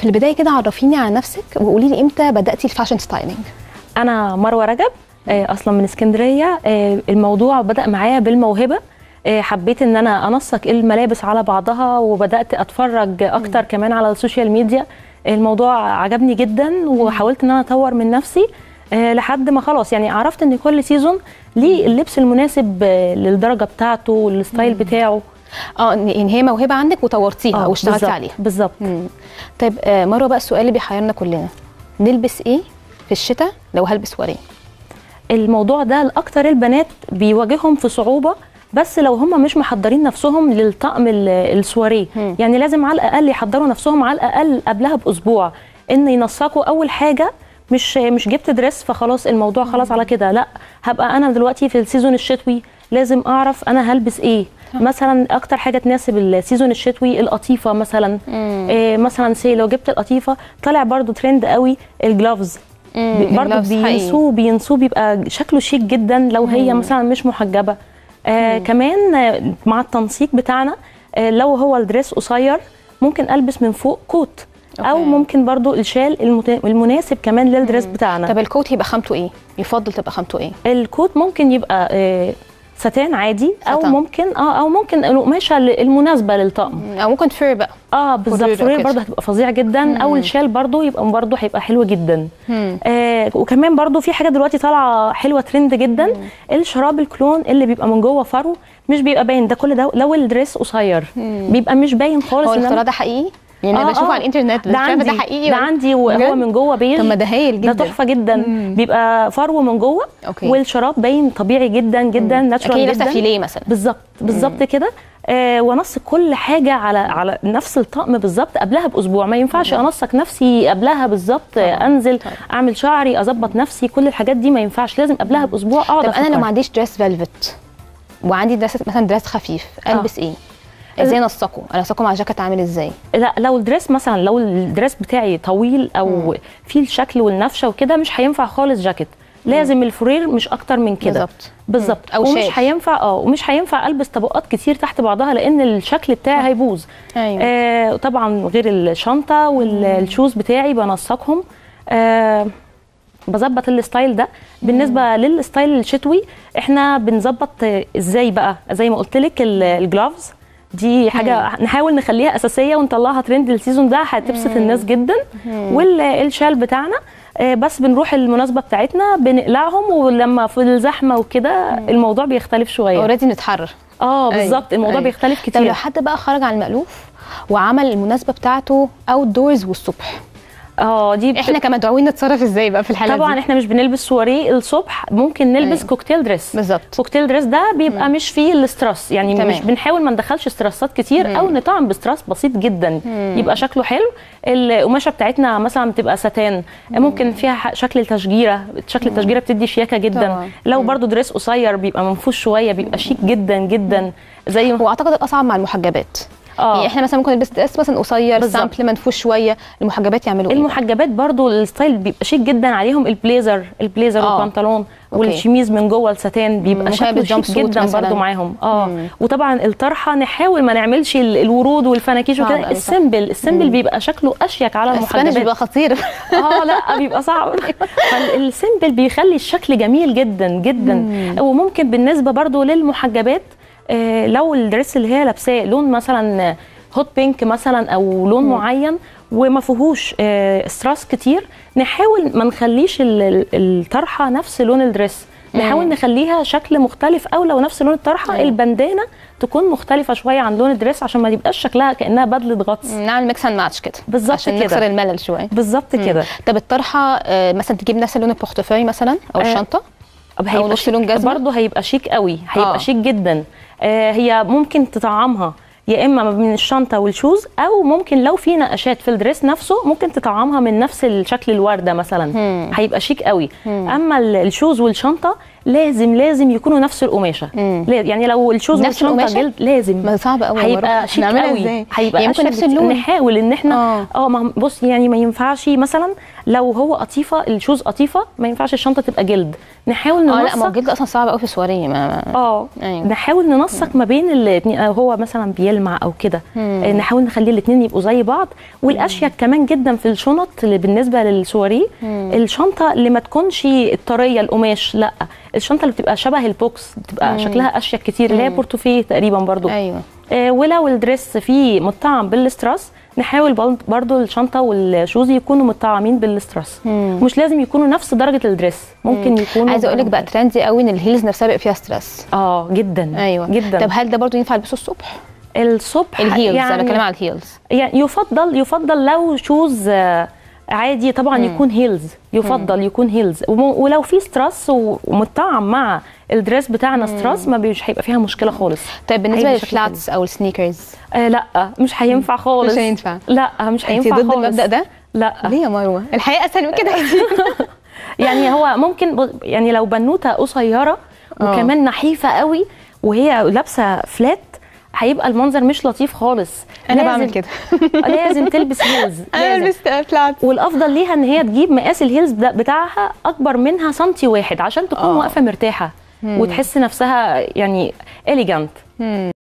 في البدايه كده عرفيني على نفسك وقولي لي امتى بداتي الفاشن ستايلينج انا مروه رجب آه، اصلا من اسكندريه آه، الموضوع بدا معايا بالموهبه آه، حبيت ان انا انسق الملابس على بعضها وبدات اتفرج اكتر كمان على السوشيال ميديا الموضوع عجبني جدا وحاولت ان انا اطور من نفسي آه، لحد ما خلاص يعني عرفت ان كل سيزون ليه اللبس المناسب آه، للدرجه بتاعته والستايل بتاعه اه ان إن هي موهبه عندك وطورتيها او اشتغلتي بالظبط، عليها بالظبط مم. طيب آه، مروه بقى السؤال اللي بيحيرنا كلنا نلبس ايه في الشتاء لو هلبس وريه الموضوع ده لاكتر البنات بيواجههم في صعوبه بس لو هم مش محضرين نفسهم للطقم ال- السواريه مم. يعني لازم على الاقل يحضروا نفسهم على الاقل قبلها باسبوع ان ينسقوا اول حاجه مش مش جبت دريس فخلاص الموضوع خلاص على كده لا هبقى انا دلوقتي في السيزون الشتوي لازم اعرف انا هلبس ايه مثلا اكتر حاجه تناسب السيزون الشتوي القطيفه مثلا إيه مثلا سي لو جبت القطيفه طالع برضو ترند قوي الجلافز برضه الجلافز حقيقي. بينسوه بينسوه بيبقى شكله شيك جدا لو هي مثلا مش محجبه آه كمان آه، مع التنسيق بتاعنا آه لو هو الدريس قصير ممكن البس من فوق كوت او أوكي. ممكن برضو الشال المت- المناسب كمان للدريس بتاعنا طب الكوت يبقى خامته ايه يفضل تبقى خامته ايه الكوت ممكن يبقى آه ستان عادي او ستان. ممكن اه او ممكن القماشه المناسبه للطقم او ممكن فير بقى اه بالظبط فرير أو فرير كده. برضه هتبقى فظيع جدا او الشال برضه يبقى برضه هيبقى حلو جدا مم. آه وكمان برضه في حاجه دلوقتي طالعه حلوه ترند جدا الشراب الكلون اللي بيبقى من جوه فرو مش بيبقى باين ده كل ده لو الدريس قصير بيبقى مش باين خالص هو إن أنا- الاختراع ده حقيقي يعني انا آه، بشوفه آه. على الانترنت بس ده مش عارفة عندي ده حقيقي ده ولا- عندي وهو بجد؟ من جوه بيج طب ما ده هايل ده جدا تحفه جدا بيبقى فرو من جوه أوكي. والشراب باين طبيعي جدا جدا اكيد ناتشورال لابسه جدا فيليه مثلا بالظبط بالظبط كده آه وانسق كل حاجه على على نفس الطقم بالظبط قبلها باسبوع ما ينفعش انسق نفسي قبلها بالظبط آه، انزل اعمل شعري اظبط نفسي كل الحاجات دي ما ينفعش لازم قبلها باسبوع اقعد طب انا لو أفكر. ما عنديش دريس فيلفت وعندي دريس مثلا دريس خفيف البس ايه ازاي انسقه انسقه مع جاكيت عامل ازاي لا لو الدريس مثلا لو الدريس بتاعي طويل او فيه الشكل والنفشه وكده مش هينفع خالص جاكيت لازم الفرير مش اكتر من كده بالظبط. بالظبط أو شال. ومش هينفع اه ومش هينفع البس طبقات كتير تحت بعضها لان الشكل بتاعي هيبوظ ايوه آه طبعا غير الشنطه والشوز بتاعي بنسقهم آه بظبط الستايل ده بالنسبه للستايل الشتوي احنا بنظبط آه، ازاي بقى زي ما قلت لك الجلافز دي حاجه نحاول نخليها اساسيه ونطلعها ترند السيزون ده هتبسط الناس جدا والشال بتاعنا آه، بس بنروح المناسبه بتاعتنا بنقلعهم ولما في الزحمه وكده الموضوع بيختلف شويه اوريدي نتحرر اه أيوة، بالظبط الموضوع أيوة. بيختلف طب لو كتير حد بقى خرج عن المألوف وعمل المناسبه بتاعته اوت دورز والصبح اه دي بت- احنا كمدعوين نتصرف ازاي بقى في الحاله طبعا دي احنا مش بنلبس سواريه الصبح ممكن نلبس أيوة. كوكتيل دريس بالظبط كوكتيل دريس ده بيبقى مش فيه الاستراس يعني تمام. مش بنحاول ما ندخلش استراسات كتير او نطعم باستراس بسيط جدا يبقى شكله حلو القماشه بتاعتنا مثلا بتبقى ستان ممكن فيها ح- شكل التشجيره شكل التشجيره بتدي شياكه جدا طبعا. لو برضو دريس قصير بيبقى منفوش شويه بيبقى شيك جدا جدا زي واعتقد الاصعب مع المحجبات اه يعني احنا مثلا ممكن نلبس دريس مثلا قصير بالظبط. سامبل منفوش شويه المحجبات يعملوا ايه بقى؟ المحجبات برضو الستايل بيبقى شيك جدا عليهم البليزر البليزر آه. والبنطلون أوكي. والشميز من جوه الستان بيبقى ممكن شكله يلبس جامب شيك سوت جدا مثلاً. برضو معاهم اه مم. وطبعا الطرحه نحاول ما نعملش ال- الورود والفناكيش صعب وكده أوي، صح. السيمبل السيمبل بيبقى شكله اشيك على الاسبانيش المحجبات بيبقى خطير اه لا بيبقى صعب فالسيمبل بيخلي الشكل جميل جدا جدا وممكن بالنسبه برضو للمحجبات آه لو الدريس اللي هي لابساه لون مثلا هوت بينك مثلا او لون معين وما فيهوش آه استراس كتير نحاول ما نخليش ال- ال- الطرحه نفس لون الدريس نحاول نخليها شكل مختلف او لو نفس لون الطرحه أيوة. البندانه تكون مختلفه شويه عن لون الدريس عشان ما يبقاش شكلها كانها بدله غطس نعمل ميكس اند ماتش كده بالظبط عشان كده. نكسر الملل شويه بالظبط كده طب الطرحه آه، مثلا تجيب نفس لون البورتفوي مثلا او آه، الشنطه طب أو نص لون جزمة؟ برضه هيبقى شيك قوي هيبقى آه. آه. شيك جدا آه هي ممكن تطعمها يا اما ما بين الشنطه والشوز او ممكن لو في نقشات في الدريس نفسه ممكن تطعمها من نفس الشكل الورده مثلا هيبقى شيك قوي اما ال- الشوز والشنطه لازم لازم يكونوا نفس القماشه مم. لا- يعني لو الشوز نفس والشنطه القماشة؟ جلد لازم ما صعب قوي هيبقى شيك نعملها قوي ازاي هيبقى يعني ممكن أشيك نفس بكتير. اللون نحاول ان احنا اه اه ما بص يعني ما ينفعش مثلا لو هو قطيفه الشوز قطيفه ما ينفعش الشنطه تبقى جلد نحاول اه لا ما هو ننسق الجلد اصلا صعب قوي في السواريه ما ما- اه ايوه نحاول ننسق ما بين الاثنين هو مثلا بيلمع او كده مم. آه، نحاول نخلي الاثنين يبقوا زي بعض والاشيك كمان جدا في الشنط اللي بالنسبه للسواريه مم. الشنطه اللي ما تكونش الطريه القماش لا الشنطه اللي بتبقى شبه البوكس بتبقى مم. شكلها اشيك كتير اللي هي مم. بورتوفيه تقريبا برضو ايوه آه، ولو الدريس فيه مطعم بالاستراس نحاول بل- برضو الشنطه والشوز يكونوا مطعمين بالاستراس مم. مش لازم يكونوا نفس درجه الدريس ممكن يكونوا عايزه اقول لك بقى ترندي قوي ان الهيلز نفسها بيبقى فيها ستريس اه جدا ايوه جدا طب هل ده برضو ينفع البسه الصبح الصبح الهيلز يعني انا بتكلم على الهيلز يعني يفضل يفضل لو شوز آه، عادي طبعا مم. يكون هيلز يفضل يكون هيلز وم- ولو في ستراس و- ومطعم مع الدريس بتاعنا ستراس ما مش هيبقى فيها مشكله خالص طيب بالنسبه هيبقى شكله للفلاتس او السنيكرز آه لا مش هينفع خالص مش هينفع لا مش انت هينفع ضد خالص المبدا ده لا ليه يا مروه الحقيقه اسهل من كده يعني هو ممكن ب- يعني لو بنوته قصيره آه. وكمان نحيفه قوي وهي لابسه فلات هيبقى المنظر مش لطيف خالص انا لازم- بعمل كده لازم تلبس هيلز لازم. فلاتس والافضل ليها ان هي تجيب مقاس الهيلز بتا- بتاعها اكبر منها سنتي واحد عشان تكون آه. واقفه مرتاحه وتحس نفسها يعني اليجانت